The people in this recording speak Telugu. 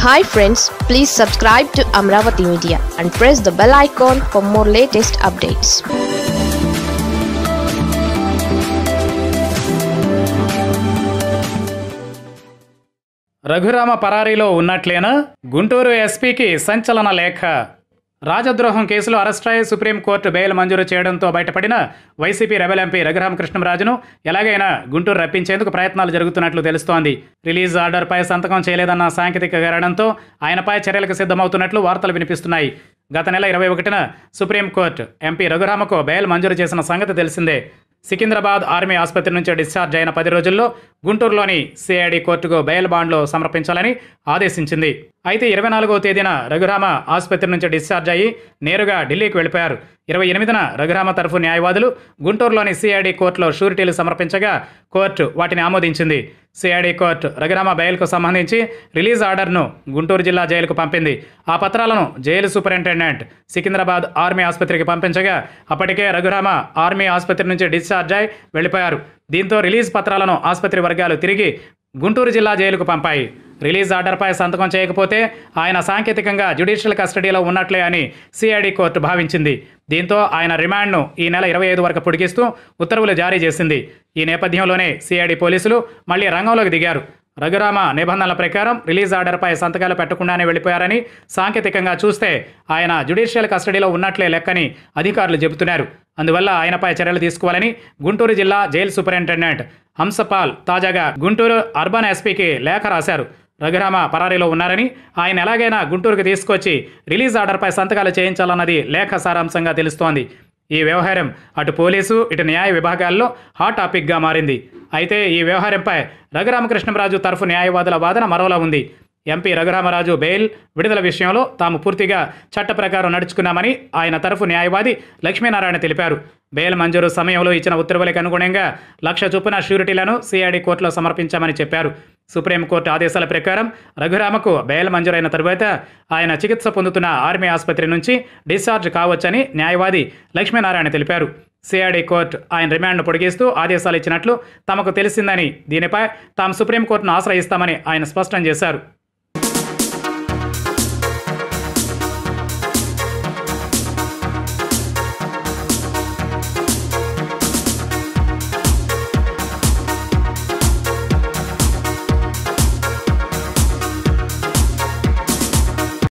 hi friends please subscribe to Amaravati media and press the bell icon for more latest updates Raghurama పరారీలో ఉన్నట్లేనా గుంటూరు ఎస్పీకి సంచలన లేఖ రాజద్రోహం కేసులో అరెస్ట్ అయి సుప్రీంకోర్టు బెయిల్ మంజూరు చేయడంతో బయటపడిన వైసీపీ రెబెల్ ఎంపీ రఘురామకృష్ణరాజును ఎలాగైనా గుంటూరు రప్పించేందుకు ప్రయత్నాలు జరుగుతున్నట్లు తెలుస్తోంది రిలీజ్ ఆర్డర్పై సంతకం చేయలేదన్న సాంకేతిక కారణంతో ఆయనపై చర్యలకు సిద్ధమవుతున్నట్లు వార్తలు వినిపిస్తున్నాయి గత నెల ఇరవై ఒకటిన సుప్రీంకోర్టు ఎంపీ రఘురామకు బెయిల్ మంజూరు చేసిన సంగతి తెలిసిందే సికింద్రాబాద్ ఆర్మీ ఆసుపత్రి నుంచి డిశ్చార్జ్ అయిన పది రోజుల్లో గుంటూరులోని సిఐడి కోర్టుకు బెయిల్ బాండ్లు సమర్పించాలని ఆదేశించింది అయితే ఇరవై నాలుగవ తేదీన రఘురామ ఆసుపత్రి నుంచి డిశ్చార్జ్ అయ్యి నేరుగా ఢిల్లీకి వెళ్ళిపోయారు ఇరవై ఎనిమిదిన రఘురామ తరఫు న్యాయవాదులు గుంటూరులోని సిఐడి కోర్టులో షూరిటీలు సమర్పించగా కోర్టు వాటిని ఆమోదించింది సిఐడి కోర్టు రఘురామ బెయిల్కు సంబంధించి రిలీజ్ ఆర్డర్ను గుంటూరు జిల్లా జైలుకు పంపింది ఆ పత్రాలను జైలు సూపరింటెండెంట్ సికింద్రాబాద్ ఆర్మీ ఆసుపత్రికి పంపించగా అప్పటికే రఘురామ ఆర్మీ ఆసుపత్రి నుంచి డిశ్చార్జ్ అయి వెళ్ళిపోయారు దీంతో రిలీజ్ పత్రాలను ఆసుపత్రి వర్గాలు తిరిగి గుంటూరు జిల్లా జైలుకు పంపాయి రిలీజ్ ఆర్డర్పై సంతకం చేయకపోతే ఆయన సాంకేతికంగా జ్యుడిషియల్ కస్టడీలో ఉన్నట్లే అని సిఐడి కోర్టు భావించింది దీంతో ఆయన రిమాండ్ను ఈ నెల ఇరవై ఐదు వరకు పొడిగిస్తూ ఉత్తర్వులు జారీ చేసింది ఈ నేపథ్యంలోనే సిఐడి పోలీసులు మళ్లీ రంగంలోకి దిగారు రఘురామ నిబంధనల ప్రకారం రిలీజ్ ఆర్డర్పై సంతకాలు పెట్టకుండానే వెళ్ళిపోయారని సాంకేతికంగా చూస్తే ఆయన జ్యుడిషియల్ కస్టడీలో ఉన్నట్లే లెక్కని అధికారులు చెబుతున్నారు అందువల్ల ఆయనపై చర్యలు తీసుకోవాలని గుంటూరు జిల్లా జైలు సూపరింటెండెంట్ హంసపాల్ తాజాగా గుంటూరు అర్బన్ ఎస్పీకి లేఖ రాశారు రఘురామ పరారీలో ఉన్నారని ఆయన ఎలాగైనా గుంటూరుకు తీసుకొచ్చి రిలీజ్ ఆర్డర్పై సంతకాలు చేయించాలన్నది లేఖ సారాంశంగా తెలుస్తోంది ఈ వ్యవహారం అటు పోలీసు ఇటు న్యాయ విభాగాల్లో హాట్ టాపిక్గా మారింది అయితే ఈ వ్యవహారంపై రఘురామకృష్ణరాజు తరఫు న్యాయవాదుల వాదన మరోలా ఉంది ఎంపీ రఘురామరాజు బెయిల్ విడుదల విషయంలో తాము పూర్తిగా చట్ట ప్రకారం నడుచుకున్నామని ఆయన తరఫు న్యాయవాది లక్ష్మీనారాయణ తెలిపారు బెయిల్ మంజూరు సమయంలో ఇచ్చిన ఉత్తర్వులకు అనుగుణంగా లక్ష చొప్పున షూరిటీలను సిఐడి కోర్టులో సమర్పించామని చెప్పారు సుప్రీంకోర్టు ఆదేశాల ప్రకారం రఘురామకు బెయిల్ మంజూరైన తరువాత ఆయన చికిత్స పొందుతున్న ఆర్మీ ఆసుపత్రి నుంచి డిశ్చార్జ్ కావచ్చని న్యాయవాది లక్ష్మీనారాయణ తెలిపారు సిఐడి కోర్టు ఆయన రిమాండ్ను పొడిగిస్తూ ఆదేశాలు ఇచ్చినట్లు తమకు తెలిసిందని దీనిపై తాము సుప్రీంకోర్టును ఆశ్రయిస్తామని ఆయన స్పష్టం చేశారు